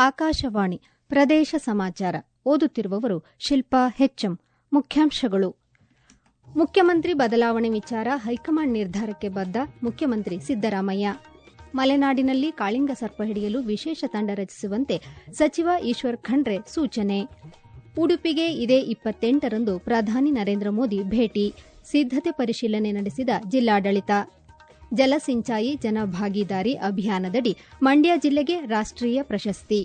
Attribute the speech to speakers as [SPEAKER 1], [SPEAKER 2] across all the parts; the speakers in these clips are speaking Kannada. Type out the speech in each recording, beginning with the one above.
[SPEAKER 1] ಆಕಾಶವಾಣಿ ಪ್ರದೇಶ ಸಮಾಚಾರ ಓದುತ್ತಿರುವವರು ಶಿಲ್ಪಾ ಹೆಚ್ಎಂ ಮುಖ್ಯಾಂಶಗಳು ಮುಖ್ಯಮಂತ್ರಿ ಬದಲಾವಣೆ ವಿಚಾರ ಹೈಕಮಾಂಡ್ ನಿರ್ಧಾರಕ್ಕೆ ಬದ್ಧ ಮುಖ್ಯಮಂತ್ರಿ ಸಿದ್ದರಾಮಯ್ಯ ಮಲೆನಾಡಿನಲ್ಲಿ ಕಾಳಿಂಗ ಸರ್ಪ ಹಿಡಿಯಲು ವಿಶೇಷ ತಂಡ ರಚಿಸುವಂತೆ ಸಚಿವ ಈಶ್ವರ್ ಖಂಡ್ರೆ ಸೂಚನೆ ಉಡುಪಿಗೆ ಇದೇ ಇಪ್ಪತ್ತೆಂಟರಂದು ಪ್ರಧಾನಿ ನರೇಂದ್ರ ಮೋದಿ ಭೇಟಿ ಸಿದ್ದತೆ ಪರಿಶೀಲನೆ ನಡೆಸಿದ ಜಿಲ್ಲಾಡಳಿತ ಜಲಸಿಂಚಾಯಿ ಜನಭಾಗೀದಾರಿ ಅಭಿಯಾನದಡಿ ಮಂಡ್ಯ ಜಿಲ್ಲೆಗೆ ರಾಷ್ಟೀಯ ಪ್ರಶಸ್ತಿ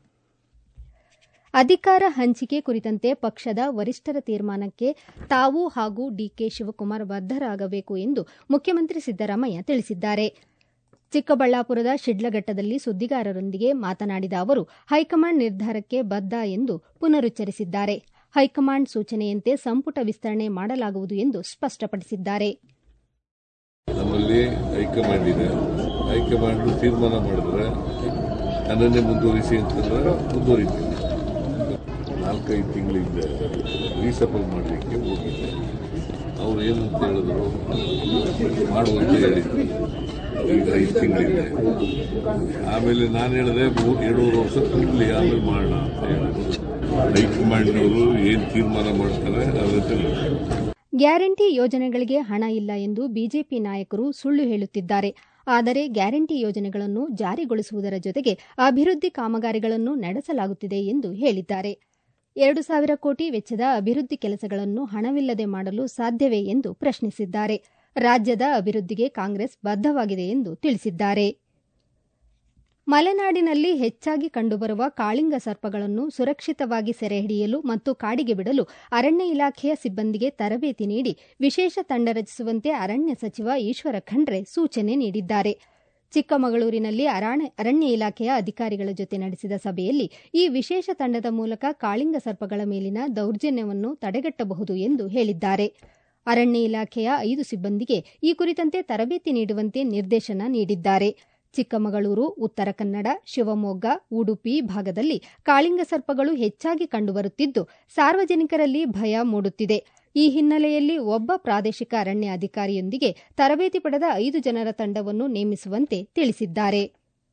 [SPEAKER 1] ಅಧಿಕಾರ ಹಂಚಿಕೆ ಕುರಿತಂತೆ ಪಕ್ಷದ ವರಿಷ್ಠರ ತೀರ್ಮಾನಕ್ಕೆ ತಾವು ಹಾಗೂ ಡಿಕೆ ಶಿವಕುಮಾರ್ ಬದ್ದರಾಗಬೇಕು ಎಂದು ಮುಖ್ಯಮಂತ್ರಿ ಸಿದ್ದರಾಮಯ್ಯ ತಿಳಿಸಿದ್ದಾರೆ ಚಿಕ್ಕಬಳ್ಳಾಪುರದ ಶಿಡ್ಲಘಟ್ಟದಲ್ಲಿ ಸುದ್ದಿಗಾರರೊಂದಿಗೆ ಮಾತನಾಡಿದ ಅವರು ಹೈಕಮಾಂಡ್ ನಿರ್ಧಾರಕ್ಕೆ ಬದ್ಧ ಎಂದು ಪುನರುಚ್ಚರಿಸಿದ್ದಾರೆ ಹೈಕಮಾಂಡ್ ಸೂಚನೆಯಂತೆ ಸಂಪುಟ ವಿಸ್ತರಣೆ ಮಾಡಲಾಗುವುದು ಎಂದು ಸ್ಪಷ್ಟಪಡಿಸಿದ್ದಾರೆ
[SPEAKER 2] ನಮ್ಮಲ್ಲಿ ಹೈಕಮಾಂಡ್ ಇದೆ ಹೈಕಮಾಂಡ್ ತೀರ್ಮಾನ ಮಾಡಿದ್ರೆ ನನ್ನನ್ನೇ ಮುಂದುವರಿಸಿ ಅಂತಂದ್ರೆ ಮುಂದುವರಿತೀನಿ ನಾಲ್ಕೈದು ತಿಂಗಳಿಂದ ರೀಸಫಲ್ ಮಾಡಲಿಕ್ಕೆ ಹೋಗಿದ್ದೆ ಅವ್ರು ಏನಂತ ಹೇಳಿದ್ರು ಮಾಡುವಂತ ಹೇಳಿದ್ರು ಈಗ ಐದು ತಿಂಗಳಿದೆ ಆಮೇಲೆ ನಾನು ಹೇಳಿದೆ ಮೂರು ಎರಡೂವರೆ ವರ್ಷ ಕೂಡಲಿ ಆಮೇಲೆ ಮಾಡೋಣ ಅಂತ ಹೇಳಿದ್ರು ಹೈಕಮಾಂಡ್ನವರು ಏನು ತೀರ್ಮಾನ ಮಾಡ್ತಾರೆ ಅದಕ್ಕೆ
[SPEAKER 1] ಗ್ಯಾರಂಟಿ ಯೋಜನೆಗಳಿಗೆ ಹಣ ಇಲ್ಲ ಎಂದು ಬಿಜೆಪಿ ನಾಯಕರು ಸುಳ್ಳು ಹೇಳುತ್ತಿದ್ದಾರೆ ಆದರೆ ಗ್ಯಾರಂಟಿ ಯೋಜನೆಗಳನ್ನು ಜಾರಿಗೊಳಿಸುವುದರ ಜೊತೆಗೆ ಅಭಿವೃದ್ಧಿ ಕಾಮಗಾರಿಗಳನ್ನು ನಡೆಸಲಾಗುತ್ತಿದೆ ಎಂದು ಹೇಳಿದ್ದಾರೆ ಎರಡು ಸಾವಿರ ಕೋಟಿ ವೆಚ್ಚದ ಅಭಿವೃದ್ಧಿ ಕೆಲಸಗಳನ್ನು ಹಣವಿಲ್ಲದೆ ಮಾಡಲು ಸಾಧ್ಯವೇ ಎಂದು ಪ್ರಶ್ನಿಸಿದ್ದಾರೆ ರಾಜ್ಯದ ಅಭಿವೃದ್ಧಿಗೆ ಕಾಂಗ್ರೆಸ್ ಬದ್ಧವಾಗಿದೆ ಎಂದು ತಿಳಿಸಿದ್ದಾರೆ ಮಲೆನಾಡಿನಲ್ಲಿ ಹೆಚ್ಚಾಗಿ ಕಂಡುಬರುವ ಕಾಳಿಂಗ ಸರ್ಪಗಳನ್ನು ಸುರಕ್ಷಿತವಾಗಿ ಸೆರೆಹಿಡಿಯಲು ಮತ್ತು ಕಾಡಿಗೆ ಬಿಡಲು ಅರಣ್ಯ ಇಲಾಖೆಯ ಸಿಬ್ಬಂದಿಗೆ ತರಬೇತಿ ನೀಡಿ ವಿಶೇಷ ತಂಡ ರಚಿಸುವಂತೆ ಅರಣ್ಯ ಸಚಿವ ಈಶ್ವರ ಖಂಡ್ರೆ ಸೂಚನೆ ನೀಡಿದ್ದಾರೆ ಚಿಕ್ಕಮಗಳೂರಿನಲ್ಲಿ ಅರಣ್ಯ ಇಲಾಖೆಯ ಅಧಿಕಾರಿಗಳ ಜೊತೆ ನಡೆಸಿದ ಸಭೆಯಲ್ಲಿ ಈ ವಿಶೇಷ ತಂಡದ ಮೂಲಕ ಕಾಳಿಂಗ ಸರ್ಪಗಳ ಮೇಲಿನ ದೌರ್ಜನ್ಯವನ್ನು ತಡೆಗಟ್ಟಬಹುದು ಎಂದು ಹೇಳಿದ್ದಾರೆ ಅರಣ್ಯ ಇಲಾಖೆಯ ಐದು ಸಿಬ್ಬಂದಿಗೆ ಈ ಕುರಿತಂತೆ ತರಬೇತಿ ನೀಡುವಂತೆ ನಿರ್ದೇಶನ ನೀಡಿದ್ದಾರೆ ಚಿಕ್ಕಮಗಳೂರು ಉತ್ತರ ಕನ್ನಡ ಶಿವಮೊಗ್ಗ ಉಡುಪಿ ಭಾಗದಲ್ಲಿ ಕಾಳಿಂಗ ಸರ್ಪಗಳು ಹೆಚ್ಚಾಗಿ ಕಂಡುಬರುತ್ತಿದ್ದು ಸಾರ್ವಜನಿಕರಲ್ಲಿ ಭಯ ಮೂಡುತ್ತಿದೆ ಈ ಹಿನ್ನೆಲೆಯಲ್ಲಿ ಒಬ್ಬ ಪ್ರಾದೇಶಿಕ ಅರಣ್ಯ ಅಧಿಕಾರಿಯೊಂದಿಗೆ ತರಬೇತಿ ಪಡೆದ ಐದು ಜನರ ತಂಡವನ್ನು ನೇಮಿಸುವಂತೆ ತಿಳಿಸಿದ್ದಾರೆ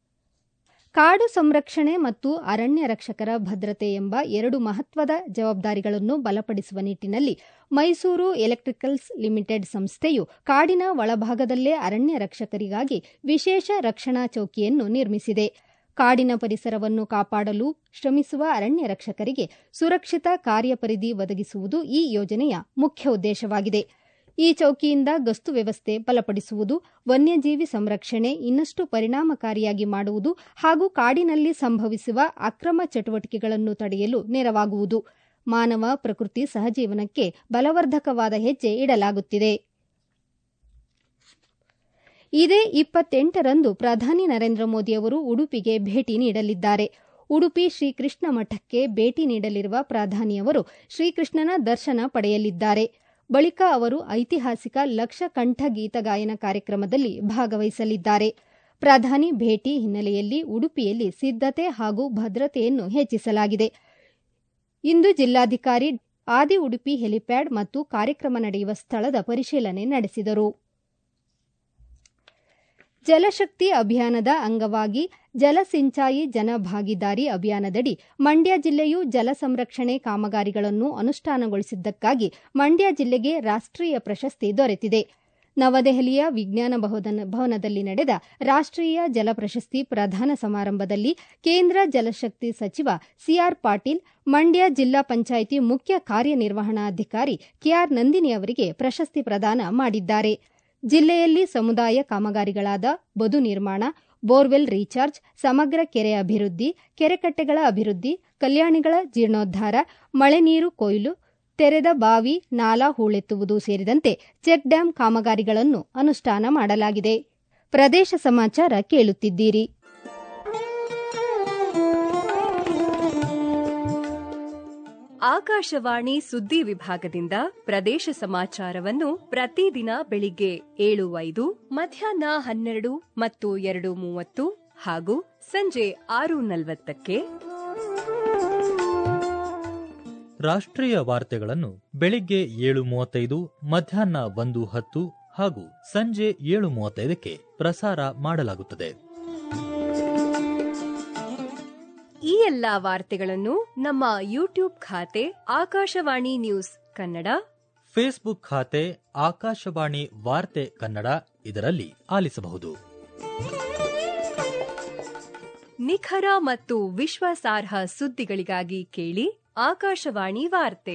[SPEAKER 1] ಕಾಡು ಸಂರಕ್ಷಣೆ ಮತ್ತು ಅರಣ್ಯ ರಕ್ಷಕರ ಭದ್ರತೆ ಎಂಬ ಎರಡು ಮಹತ್ವದ ಜವಾಬ್ದಾರಿಗಳನ್ನು ಬಲಪಡಿಸುವ ನಿಟ್ಟಿನಲ್ಲಿ ಮೈಸೂರು ಎಲೆಕ್ಟ್ರಿಕಲ್ಸ್ ಲಿಮಿಟೆಡ್ ಸಂಸ್ಥೆಯು ಕಾಡಿನ ಒಳಭಾಗದಲ್ಲೇ ಅರಣ್ಯ ರಕ್ಷಕರಿಗಾಗಿ ವಿಶೇಷ ರಕ್ಷಣಾ ಚೌಕಿಯನ್ನು ನಿರ್ಮಿಸಿದೆ ಕಾಡಿನ ಪರಿಸರವನ್ನು ಕಾಪಾಡಲು ಶ್ರಮಿಸುವ ಅರಣ್ಯ ರಕ್ಷಕರಿಗೆ ಸುರಕ್ಷಿತ ಕಾರ್ಯಪರಿಧಿ ಒದಗಿಸುವುದು ಈ ಯೋಜನೆಯ ಮುಖ್ಯ ಉದ್ದೇಶವಾಗಿದೆ ಈ ಚೌಕಿಯಿಂದ ಗಸ್ತು ವ್ಯವಸ್ಥೆ ಬಲಪಡಿಸುವುದು ವನ್ಯಜೀವಿ ಸಂರಕ್ಷಣೆ ಇನ್ನಷ್ಟು ಪರಿಣಾಮಕಾರಿಯಾಗಿ ಮಾಡುವುದು ಹಾಗೂ ಕಾಡಿನಲ್ಲಿ ಸಂಭವಿಸುವ ಅಕ್ರಮ ಚಟುವಟಿಕೆಗಳನ್ನು ತಡೆಯಲು ನೆರವಾಗುವುದು ಮಾನವ ಪ್ರಕೃತಿ ಸಹಜೀವನಕ್ಕೆ ಬಲವರ್ಧಕವಾದ ಹೆಜ್ಜೆ ಇಡಲಾಗುತ್ತಿದೆ ಇದೇ ಇಪ್ಪತ್ತೆಂಟರಂದು ಪ್ರಧಾನಿ ನರೇಂದ್ರ ಮೋದಿ ಅವರು ಉಡುಪಿಗೆ ಭೇಟಿ ನೀಡಲಿದ್ದಾರೆ ಉಡುಪಿ ಶ್ರೀಕೃಷ್ಣ ಮಠಕ್ಕೆ ಭೇಟಿ ನೀಡಲಿರುವ ಪ್ರಧಾನಿಯವರು ಶ್ರೀಕೃಷ್ಣನ ದರ್ಶನ ಪಡೆಯಲಿದ್ದಾರೆ ಬಳಿಕ ಅವರು ಐತಿಹಾಸಿಕ ಲಕ್ಷ ಕಂಠ ಗೀತಗಾಯನ ಕಾರ್ಯಕ್ರಮದಲ್ಲಿ ಭಾಗವಹಿಸಲಿದ್ದಾರೆ ಪ್ರಧಾನಿ ಭೇಟಿ ಹಿನ್ನೆಲೆಯಲ್ಲಿ ಉಡುಪಿಯಲ್ಲಿ ಸಿದ್ದತೆ ಹಾಗೂ ಭದ್ರತೆಯನ್ನು ಹೆಚ್ಚಿಸಲಾಗಿದೆ ಇಂದು ಜಿಲ್ಲಾಧಿಕಾರಿ ಆದಿ ಉಡುಪಿ ಹೆಲಿಪ್ಯಾಡ್ ಮತ್ತು ಕಾರ್ಯಕ್ರಮ ನಡೆಯುವ ಸ್ಥಳದ ಪರಿಶೀಲನೆ ನಡೆಸಿದರು ಜಲಶಕ್ತಿ ಅಭಿಯಾನದ ಅಂಗವಾಗಿ ಜಲಸಿಂಚಾಯಿ ಜನಭಾಗೀದಾರಿ ಅಭಿಯಾನದಡಿ ಮಂಡ್ಯ ಜಿಲ್ಲೆಯು ಜಲ ಸಂರಕ್ಷಣೆ ಕಾಮಗಾರಿಗಳನ್ನು ಅನುಷ್ಠಾನಗೊಳಿಸಿದ್ದಕ್ಕಾಗಿ ಮಂಡ್ಯ ಜಿಲ್ಲೆಗೆ ರಾಷ್ಟೀಯ ಪ್ರಶಸ್ತಿ ದೊರೆತಿದೆ ನವದೆಹಲಿಯ ವಿಜ್ಞಾನ ಭವನದಲ್ಲಿ ನಡೆದ ರಾಷ್ಟೀಯ ಜಲ ಪ್ರಶಸ್ತಿ ಪ್ರದಾನ ಸಮಾರಂಭದಲ್ಲಿ ಕೇಂದ್ರ ಜಲಶಕ್ತಿ ಸಚಿವ ಸಿಆರ್ ಪಾಟೀಲ್ ಮಂಡ್ಯ ಜಿಲ್ಲಾ ಪಂಚಾಯಿತಿ ಮುಖ್ಯ ಕಾರ್ಯನಿರ್ವಹಣಾಧಿಕಾರಿ ಕೆಆರ್ ನಂದಿನಿ ಅವರಿಗೆ ಪ್ರಶಸ್ತಿ ಪ್ರದಾನ ಮಾಡಿದ್ದಾರೆ ಜಿಲ್ಲೆಯಲ್ಲಿ ಸಮುದಾಯ ಕಾಮಗಾರಿಗಳಾದ ಬದು ನಿರ್ಮಾಣ ಬೋರ್ವೆಲ್ ರೀಚಾರ್ಜ್ ಸಮಗ್ರ ಕೆರೆ ಅಭಿವೃದ್ಧಿ ಕೆರೆಕಟ್ಟೆಗಳ ಅಭಿವೃದ್ಧಿ ಕಲ್ಯಾಣಿಗಳ ಜೀರ್ಣೋದ್ಧಾರ ಮಳೆ ನೀರು ಕೊಯ್ಲು ತೆರೆದ ಬಾವಿ ನಾಲಾ ಹೂಳೆತ್ತುವುದು ಸೇರಿದಂತೆ ಚೆಕ್ ಡ್ಯಾಂ ಕಾಮಗಾರಿಗಳನ್ನು ಅನುಷ್ಠಾನ ಮಾಡಲಾಗಿದೆ ಪ್ರದೇಶ ಸಮಾಚಾರ ಕೇಳುತ್ತಿದ್ದೀರಿ
[SPEAKER 3] ಆಕಾಶವಾಣಿ ಸುದ್ದಿ ವಿಭಾಗದಿಂದ ಪ್ರದೇಶ ಸಮಾಚಾರವನ್ನು ಪ್ರತಿದಿನ ಬೆಳಿಗ್ಗೆ ಏಳು ಐದು ಮಧ್ಯಾಹ್ನ ಹನ್ನೆರಡು ಮತ್ತು ಎರಡು ಮೂವತ್ತು ಹಾಗೂ ಸಂಜೆ ಆರು ನಲವತ್ತಕ್ಕೆ
[SPEAKER 4] ರಾಷ್ಟ್ರೀಯ ವಾರ್ತೆಗಳನ್ನು ಬೆಳಿಗ್ಗೆ ಏಳು ಮೂವತ್ತೈದು ಮಧ್ಯಾಹ್ನ ಒಂದು ಹತ್ತು ಹಾಗೂ ಸಂಜೆ ಏಳು ಮೂವತ್ತೈದಕ್ಕೆ ಪ್ರಸಾರ ಮಾಡಲಾಗುತ್ತದೆ
[SPEAKER 3] ಈ ಎಲ್ಲಾ ವಾರ್ತೆಗಳನ್ನು ನಮ್ಮ ಯೂಟ್ಯೂಬ್ ಖಾತೆ ಆಕಾಶವಾಣಿ ನ್ಯೂಸ್ ಕನ್ನಡ
[SPEAKER 4] ಫೇಸ್ಬುಕ್ ಖಾತೆ ಆಕಾಶವಾಣಿ ವಾರ್ತೆ ಕನ್ನಡ ಇದರಲ್ಲಿ ಆಲಿಸಬಹುದು
[SPEAKER 3] ನಿಖರ ಮತ್ತು ವಿಶ್ವಾಸಾರ್ಹ ಸುದ್ದಿಗಳಿಗಾಗಿ ಕೇಳಿ ಆಕಾಶವಾಣಿ ವಾರ್ತೆ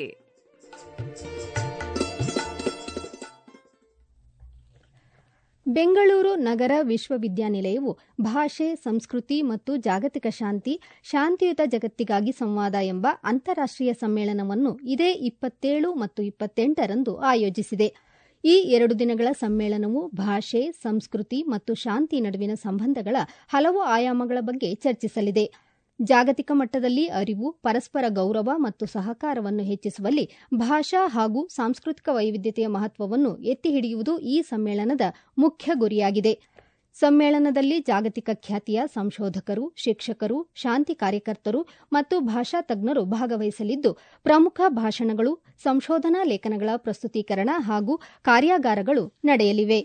[SPEAKER 1] ಬೆಂಗಳೂರು ನಗರ ವಿಶ್ವವಿದ್ಯಾನಿಲಯವು ಭಾಷೆ ಸಂಸ್ಕೃತಿ ಮತ್ತು ಜಾಗತಿಕ ಶಾಂತಿ ಶಾಂತಿಯುತ ಜಗತ್ತಿಗಾಗಿ ಸಂವಾದ ಎಂಬ ಅಂತಾರಾಷ್ಟೀಯ ಸಮ್ಮೇಳನವನ್ನು ಇದೇ ಇಪ್ಪತ್ತೇಳು ಮತ್ತು ಇಪ್ಪತ್ತೆಂಟರಂದು ಆಯೋಜಿಸಿದೆ ಈ ಎರಡು ದಿನಗಳ ಸಮ್ಮೇಳನವು ಭಾಷೆ ಸಂಸ್ಕೃತಿ ಮತ್ತು ಶಾಂತಿ ನಡುವಿನ ಸಂಬಂಧಗಳ ಹಲವು ಆಯಾಮಗಳ ಬಗ್ಗೆ ಚರ್ಚಿಸಲಿದೆ ಜಾಗತಿಕ ಮಟ್ಟದಲ್ಲಿ ಅರಿವು ಪರಸ್ಪರ ಗೌರವ ಮತ್ತು ಸಹಕಾರವನ್ನು ಹೆಚ್ಚಿಸುವಲ್ಲಿ ಭಾಷಾ ಹಾಗೂ ಸಾಂಸ್ಕೃತಿಕ ವೈವಿಧ್ಯತೆಯ ಮಹತ್ವವನ್ನು ಎತ್ತಿ ಹಿಡಿಯುವುದು ಈ ಸಮ್ಮೇಳನದ ಮುಖ್ಯ ಗುರಿಯಾಗಿದೆ ಸಮ್ಮೇಳನದಲ್ಲಿ ಜಾಗತಿಕ ಖ್ಯಾತಿಯ ಸಂಶೋಧಕರು ಶಿಕ್ಷಕರು ಶಾಂತಿ ಕಾರ್ಯಕರ್ತರು ಮತ್ತು ಭಾಷಾ ತಜ್ಞರು ಭಾಗವಹಿಸಲಿದ್ದು ಪ್ರಮುಖ ಭಾಷಣಗಳು ಸಂಶೋಧನಾ ಲೇಖನಗಳ ಪ್ರಸ್ತುತೀಕರಣ ಹಾಗೂ ಕಾರ್ಯಾಗಾರಗಳು ನಡೆಯಲಿವೆ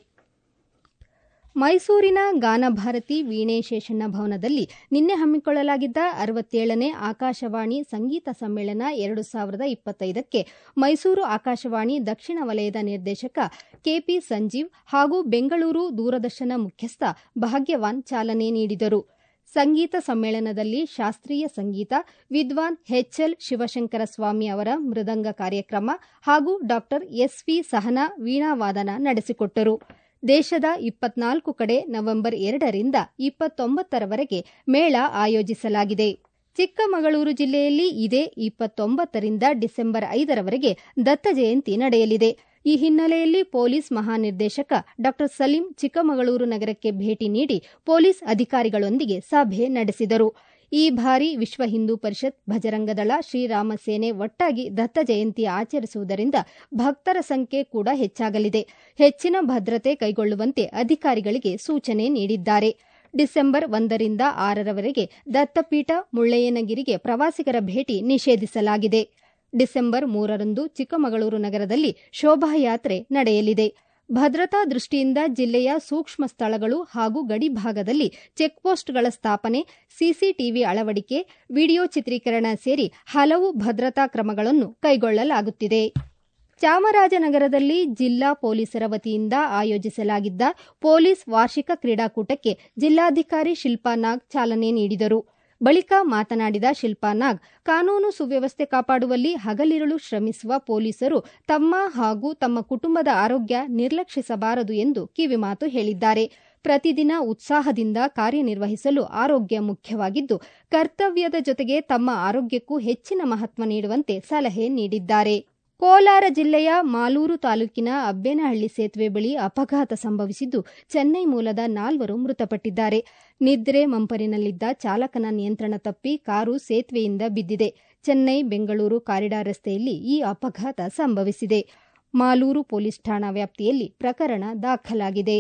[SPEAKER 1] ಮೈಸೂರಿನ ಗಾನಭಾರತಿ ವೀಣೆ ಶೇಷಣ್ಣ ಭವನದಲ್ಲಿ ನಿನ್ನೆ ಹಮ್ಮಿಕೊಳ್ಳಲಾಗಿದ್ದ ಅರವತ್ತೇಳನೇ ಆಕಾಶವಾಣಿ ಸಂಗೀತ ಸಮ್ಮೇಳನ ಎರಡು ಸಾವಿರದ ಇಪ್ಪತ್ತೈದಕ್ಕೆ ಮೈಸೂರು ಆಕಾಶವಾಣಿ ದಕ್ಷಿಣ ವಲಯದ ನಿರ್ದೇಶಕ ಕೆಪಿ ಸಂಜೀವ್ ಹಾಗೂ ಬೆಂಗಳೂರು ದೂರದರ್ಶನ ಮುಖ್ಯಸ್ಥ ಭಾಗ್ಯವಾನ್ ಚಾಲನೆ ನೀಡಿದರು ಸಂಗೀತ ಸಮ್ಮೇಳನದಲ್ಲಿ ಶಾಸ್ತ್ರೀಯ ಸಂಗೀತ ವಿದ್ವಾನ್ ಎಚ್ಎಲ್ ಶಿವಶಂಕರ ಸ್ವಾಮಿ ಅವರ ಮೃದಂಗ ಕಾರ್ಯಕ್ರಮ ಹಾಗೂ ಡಾ ಎಸ್ವಿ ಸಹನಾ ವೀಣಾವಾದನ ನಡೆಸಿಕೊಟ್ಟರು ದೇಶದ ಇಪ್ಪತ್ನಾಲ್ಕು ಕಡೆ ನವೆಂಬರ್ ಎರಡರಿಂದ ಇಪ್ಪತ್ತೊಂಬತ್ತರವರೆಗೆ ಮೇಳ ಆಯೋಜಿಸಲಾಗಿದೆ ಚಿಕ್ಕಮಗಳೂರು ಜಿಲ್ಲೆಯಲ್ಲಿ ಇದೇ ಇಪ್ಪತ್ತೊಂಬತ್ತರಿಂದ ಡಿಸೆಂಬರ್ ಐದರವರೆಗೆ ದತ್ತ ಜಯಂತಿ ನಡೆಯಲಿದೆ ಈ ಹಿನ್ನೆಲೆಯಲ್ಲಿ ಪೊಲೀಸ್ ಮಹಾನಿರ್ದೇಶಕ ಡಾ ಸಲೀಂ ಚಿಕ್ಕಮಗಳೂರು ನಗರಕ್ಕೆ ಭೇಟಿ ನೀಡಿ ಪೊಲೀಸ್ ಅಧಿಕಾರಿಗಳೊಂದಿಗೆ ಸಭೆ ನಡೆಸಿದರು ಈ ಬಾರಿ ವಿಶ್ವ ಹಿಂದೂ ಪರಿಷತ್ ಭಜರಂಗದಳ ಶ್ರೀರಾಮ ಸೇನೆ ಒಟ್ಟಾಗಿ ದತ್ತ ಜಯಂತಿ ಆಚರಿಸುವುದರಿಂದ ಭಕ್ತರ ಸಂಖ್ಯೆ ಕೂಡ ಹೆಚ್ಚಾಗಲಿದೆ ಹೆಚ್ಚಿನ ಭದ್ರತೆ ಕೈಗೊಳ್ಳುವಂತೆ ಅಧಿಕಾರಿಗಳಿಗೆ ಸೂಚನೆ ನೀಡಿದ್ದಾರೆ ಡಿಸೆಂಬರ್ ಒಂದರಿಂದ ಆರರವರೆಗೆ ದತ್ತಪೀಠ ಮುಳ್ಳಯ್ಯನಗಿರಿಗೆ ಪ್ರವಾಸಿಗರ ಭೇಟಿ ನಿಷೇಧಿಸಲಾಗಿದೆ ಡಿಸೆಂಬರ್ ಮೂರರಂದು ಚಿಕ್ಕಮಗಳೂರು ನಗರದಲ್ಲಿ ಶೋಭಾಯಾತ್ರೆ ನಡೆಯಲಿದೆ ಭದ್ರತಾ ದೃಷ್ಟಿಯಿಂದ ಜಿಲ್ಲೆಯ ಸೂಕ್ಷ್ಮ ಸ್ಥಳಗಳು ಹಾಗೂ ಗಡಿ ಭಾಗದಲ್ಲಿ ಚೆಕ್ಪೋಸ್ಟ್ಗಳ ಸ್ಥಾಪನೆ ಸಿಸಿಟಿವಿ ಅಳವಡಿಕೆ ವಿಡಿಯೋ ಚಿತ್ರೀಕರಣ ಸೇರಿ ಹಲವು ಭದ್ರತಾ ಕ್ರಮಗಳನ್ನು ಕೈಗೊಳ್ಳಲಾಗುತ್ತಿದೆ ಚಾಮರಾಜನಗರದಲ್ಲಿ ಜಿಲ್ಲಾ ಪೊಲೀಸರ ವತಿಯಿಂದ ಆಯೋಜಿಸಲಾಗಿದ್ದ ಪೊಲೀಸ್ ವಾರ್ಷಿಕ ಕ್ರೀಡಾಕೂಟಕ್ಕೆ ಜಿಲ್ಲಾಧಿಕಾರಿ ಶಿಲ್ಪಾ ನಾಗ್ ಚಾಲನೆ ನೀಡಿದರು ಬಳಿಕ ಮಾತನಾಡಿದ ಶಿಲ್ಪಾ ನಾಗ್ ಕಾನೂನು ಸುವ್ಯವಸ್ಥೆ ಕಾಪಾಡುವಲ್ಲಿ ಹಗಲಿರುಳು ಶ್ರಮಿಸುವ ಪೊಲೀಸರು ತಮ್ಮ ಹಾಗೂ ತಮ್ಮ ಕುಟುಂಬದ ಆರೋಗ್ಯ ನಿರ್ಲಕ್ಷಿಸಬಾರದು ಎಂದು ಕಿವಿಮಾತು ಹೇಳಿದ್ದಾರೆ ಪ್ರತಿದಿನ ಉತ್ಸಾಹದಿಂದ ಕಾರ್ಯನಿರ್ವಹಿಸಲು ಆರೋಗ್ಯ ಮುಖ್ಯವಾಗಿದ್ದು ಕರ್ತವ್ಯದ ಜೊತೆಗೆ ತಮ್ಮ ಆರೋಗ್ಯಕ್ಕೂ ಹೆಚ್ಚಿನ ಮಹತ್ವ ನೀಡುವಂತೆ ಸಲಹೆ ನೀಡಿದ್ದಾರೆ ಕೋಲಾರ ಜಿಲ್ಲೆಯ ಮಾಲೂರು ತಾಲೂಕಿನ ಅಬ್ಬೇನಹಳ್ಳಿ ಸೇತುವೆ ಬಳಿ ಅಪಘಾತ ಸಂಭವಿಸಿದ್ದು ಚೆನ್ನೈ ಮೂಲದ ನಾಲ್ವರು ಮೃತಪಟ್ಟಿದ್ದಾರೆ ನಿದ್ರೆ ಮಂಪರಿನಲ್ಲಿದ್ದ ಚಾಲಕನ ನಿಯಂತ್ರಣ ತಪ್ಪಿ ಕಾರು ಸೇತುವೆಯಿಂದ ಬಿದ್ದಿದೆ ಚೆನ್ನೈ ಬೆಂಗಳೂರು ಕಾರಿಡಾರ್ ರಸ್ತೆಯಲ್ಲಿ ಈ ಅಪಘಾತ ಸಂಭವಿಸಿದೆ ಮಾಲೂರು ಪೊಲೀಸ್ ಠಾಣಾ ವ್ಯಾಪ್ತಿಯಲ್ಲಿ ಪ್ರಕರಣ ದಾಖಲಾಗಿದೆ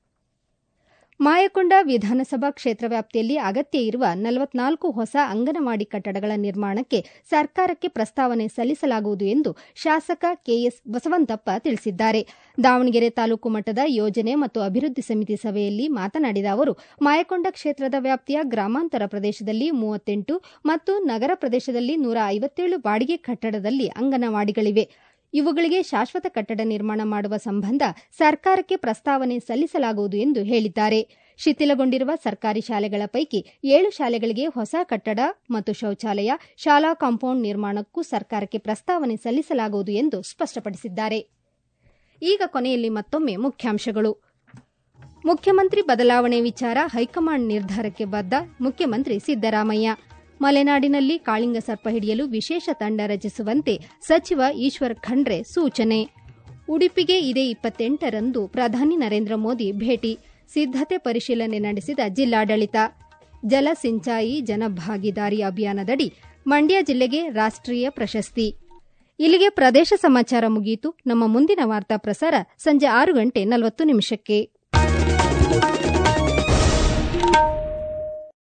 [SPEAKER 1] ಮಾಯಕೊಂಡ ವಿಧಾನಸಭಾ ಕ್ಷೇತ್ರ ವ್ಯಾಪ್ತಿಯಲ್ಲಿ ಅಗತ್ಯ ಇರುವ ನಲವತ್ನಾಲ್ಕು ಹೊಸ ಅಂಗನವಾಡಿ ಕಟ್ಟಡಗಳ ನಿರ್ಮಾಣಕ್ಕೆ ಸರ್ಕಾರಕ್ಕೆ ಪ್ರಸ್ತಾವನೆ ಸಲ್ಲಿಸಲಾಗುವುದು ಎಂದು ಶಾಸಕ ಕೆಎಸ್ ಬಸವಂತಪ್ಪ ತಿಳಿಸಿದ್ದಾರೆ ದಾವಣಗೆರೆ ತಾಲೂಕು ಮಟ್ಟದ ಯೋಜನೆ ಮತ್ತು ಅಭಿವೃದ್ಧಿ ಸಮಿತಿ ಸಭೆಯಲ್ಲಿ ಮಾತನಾಡಿದ ಅವರು ಮಾಯಕೊಂಡ ಕ್ಷೇತ್ರದ ವ್ಯಾಪ್ತಿಯ ಗ್ರಾಮಾಂತರ ಪ್ರದೇಶದಲ್ಲಿ ಮೂವತ್ತೆಂಟು ಮತ್ತು ನಗರ ಪ್ರದೇಶದಲ್ಲಿ ನೂರ ಐವತ್ತೇಳು ಬಾಡಿಗೆ ಕಟ್ಟಡದಲ್ಲಿ ಅಂಗನವಾಡಿಗಳಿವೆ ಇವುಗಳಿಗೆ ಶಾಶ್ವತ ಕಟ್ಟಡ ನಿರ್ಮಾಣ ಮಾಡುವ ಸಂಬಂಧ ಸರ್ಕಾರಕ್ಕೆ ಪ್ರಸ್ತಾವನೆ ಸಲ್ಲಿಸಲಾಗುವುದು ಎಂದು ಹೇಳಿದ್ದಾರೆ ಶಿಥಿಲಗೊಂಡಿರುವ ಸರ್ಕಾರಿ ಶಾಲೆಗಳ ಪೈಕಿ ಏಳು ಶಾಲೆಗಳಿಗೆ ಹೊಸ ಕಟ್ಟಡ ಮತ್ತು ಶೌಚಾಲಯ ಶಾಲಾ ಕಾಂಪೌಂಡ್ ನಿರ್ಮಾಣಕ್ಕೂ ಸರ್ಕಾರಕ್ಕೆ ಪ್ರಸ್ತಾವನೆ ಸಲ್ಲಿಸಲಾಗುವುದು ಎಂದು ಸ್ಪಷ್ಟಪಡಿಸಿದ್ದಾರೆ ಈಗ ಕೊನೆಯಲ್ಲಿ ಮತ್ತೊಮ್ಮೆ ಮುಖ್ಯಾಂಶಗಳು ಮುಖ್ಯಮಂತ್ರಿ ಬದಲಾವಣೆ ವಿಚಾರ ಹೈಕಮಾಂಡ್ ನಿರ್ಧಾರಕ್ಕೆ ಬದ್ಧ ಮುಖ್ಯಮಂತ್ರಿ ಸಿದ್ದರಾಮಯ್ಯ ಮಲೆನಾಡಿನಲ್ಲಿ ಕಾಳಿಂಗ ಸರ್ಪ ಹಿಡಿಯಲು ವಿಶೇಷ ತಂಡ ರಚಿಸುವಂತೆ ಸಚಿವ ಈಶ್ವರ್ ಖಂಡ್ರೆ ಸೂಚನೆ ಉಡುಪಿಗೆ ಇದೇ ಇಪ್ಪತ್ತೆಂಟರಂದು ಪ್ರಧಾನಿ ನರೇಂದ್ರ ಮೋದಿ ಭೇಟಿ ಸಿದ್ದತೆ ಪರಿಶೀಲನೆ ನಡೆಸಿದ ಜಿಲ್ಲಾಡಳಿತ ಜಲ ಸಿಂಚಾಯಿ ಜನಭಾಗಿದಾರಿ ಅಭಿಯಾನದಡಿ ಮಂಡ್ಯ ಜಿಲ್ಲೆಗೆ ರಾಷ್ಟ್ರೀಯ ಪ್ರಶಸ್ತಿ ಇಲ್ಲಿಗೆ ಪ್ರದೇಶ ಸಮಾಚಾರ ಮುಗಿಯಿತು ನಮ್ಮ ಮುಂದಿನ ವಾರ್ತಾ ಪ್ರಸಾರ ಸಂಜೆ ಆರು ಗಂಟೆ ನಲವತ್ತು ನಿಮಿಷಕ್ಕೆ